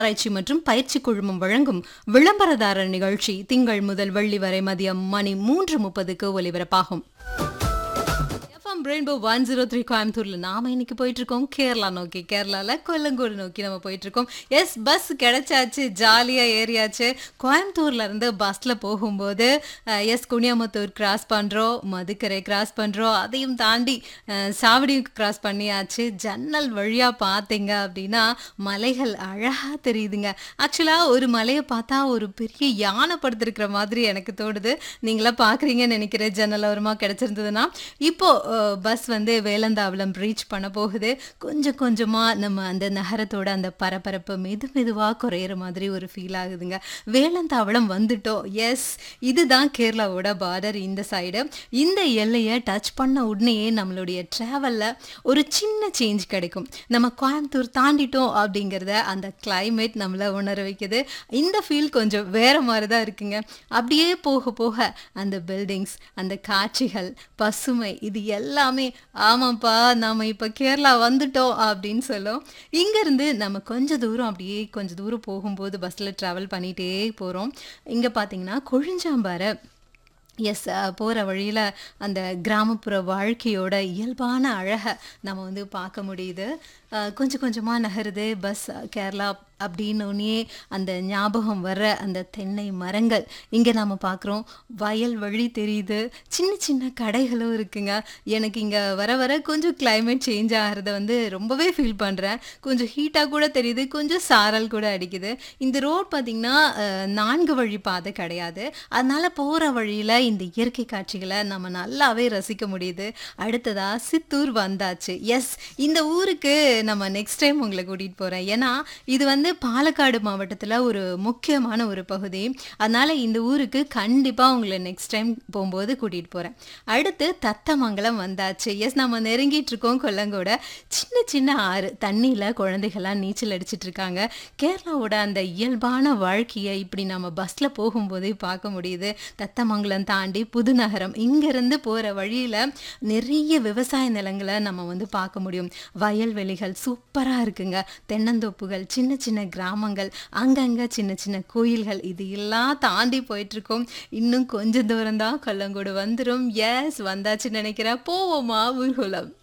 ஆராய்ச்சி மற்றும் பயிற்சி குழுமம் வழங்கும் விளம்பரதாரர் நிகழ்ச்சி திங்கள் முதல் வெள்ளி வரை மதியம் மணி மூன்று முப்பதுக்கு ஒலிபரப்பாகும் FM rainbow one zero three கோயம்புத்தூர்ல நாம இன்னைக்கு போயிட்டு இருக்கோம் கேரளா நோக்கி கேரளால கொல்லங்கோடு நோக்கி நம்ம போயிட்டு இருக்கோம் எஸ் பஸ் கிடைச்சாச்சு ஜாலியா ஏறியாச்சு கோயம்புத்தூர்ல இருந்து பஸ்ல போகும்போது எஸ் குனியாமுத்தூர் கிராஸ் பண்றோம் மதுக்கரை கிராஸ் பண்றோம் அதையும் தாண்டி அஹ், சாவடி கிராஸ் பண்ணியாச்சு ஜன்னல் வழியா பார்த்தீங்க அப்படின்னா மலைகள் அழகா தெரியுதுங்க ஆக்சுவலா ஒரு மலையை பார்த்தா ஒரு பெரிய யானை படுத்திருக்கிற மாதிரி எனக்கு தோணுது நீங்களா பாக்குறீங்கன்னு நினைக்கிறேன் ஜன்னல் ஓரமா கிடைச்சிருந்ததுன்னா இப்போ பஸ் வந்து வேலந்தாவளம் ரீச் பண்ண போகுது கொஞ்சம் கொஞ்சமா நம்ம அந்த நகரத்தோட அந்த பரபரப்பு மெது மெதுவா குறையிற மாதிரி ஒரு ஃபீல் ஆகுதுங்க வேலந்தாவளம் வந்துட்டோம் எஸ் இதுதான் கேரளாவோட பார்டர் இந்த சைடு இந்த எல்லையை டச் பண்ண உடனேயே நம்மளுடைய டிராவல்ல ஒரு சின்ன சேஞ்ச் கிடைக்கும் நம்ம கோயம்புத்தூர் தாண்டிட்டோம் அப்படிங்கிறத அந்த climate நம்மள உணர வைக்குது இந்த ஃபீல் கொஞ்சம் வேற மாதிரி தான் இருக்குங்க அப்படியே போக போக அந்த பில்டிங்ஸ் அந்த காட்சிகள் பசுமை இது எல்லாமே ஆமாப்பா நாம இப்ப கேரளா வந்துட்டோம் அப்படின்னு சொல்லும் இங்க இருந்து நம்ம கொஞ்ச தூரம் அப்படியே கொஞ்ச தூரம் போகும்போது பஸ்ல டிராவல் பண்ணிட்டே போறோம் இங்க பாத்தீங்கன்னா கொழிஞ்சாம்பாறை எஸ் போகிற வழியில் அந்த கிராமப்புற வாழ்க்கையோட இயல்பான அழகை நம்ம வந்து பார்க்க முடியுது அஹ், கொஞ்சம் கொஞ்சமாக நகருது பஸ் கேரளா அப்படின்னோடனே அந்த ஞாபகம் வர்ற அந்த தென்னை மரங்கள் இங்கே நம்ம பார்க்குறோம் வயல் வழி தெரியுது சின்ன சின்ன கடைகளும் இருக்குங்க எனக்கு இங்கே வர வர கொஞ்சம் climate சேஞ்ச் ஆகிறத வந்து ரொம்பவே ஃபீல் பண்ணுறேன் கொஞ்சம் ஹீட்டாக கூட தெரியுது கொஞ்சம் சாரல் கூட அடிக்குது இந்த ரோட் பார்த்திங்கன்னா அஹ், நான்கு வழி பாதை கிடையாது அதனால போகிற வழியில் இந்த இயற்கை காட்சிகளை நம்ம நல்லாவே ரசிக்க முடியுது அடுத்ததா சித்தூர் வந்தாச்சு எஸ் இந்த ஊருக்கு நம்ம நெக்ஸ்ட் டைம் உங்களை கூட்டிகிட்டு போகிறேன் ஏன்னா இது வந்து பாலக்காடு மாவட்டத்தில் ஒரு முக்கியமான ஒரு பகுதி அதனால இந்த ஊருக்கு கண்டிப்பாக உங்களை நெக்ஸ்ட் டைம் போகும்போது கூட்டிகிட்டு போகிறேன் அடுத்து தத்தமங்கலம் வந்தாச்சு எஸ் நம்ம நெருங்கிட்டு இருக்கோம் கொல்லங்கோட சின்ன சின்ன ஆறு தண்ணியில் குழந்தைகள்லாம் நீச்சல் அடிச்சிட்டு இருக்காங்க கேரளாவோட அந்த இயல்பான வாழ்க்கையை இப்படி நம்ம பஸ்ஸில் போகும்போதே பார்க்க முடியுது தத்தமங்கலம் தாண்டி புதுநகரம் இங்கேருந்து போகிற வழியில் நிறைய விவசாய நிலங்களை நம்ம வந்து பார்க்க முடியும் வயல்வெளிகள் சூப்பராக இருக்குங்க தென்னந்தோப்புகள் சின்ன சின்ன கிராமங்கள் அங்கங்கே சின்ன சின்ன கோயில்கள் இது எல்லாம் தாண்டி போயிட்டுருக்கோம் இன்னும் கொஞ்சம் தூரம் தான் கொல்லங்கோடு வந்துடும் எஸ் வந்தாச்சுன்னு நினைக்கிறேன் போவோமா ஊர்வலம்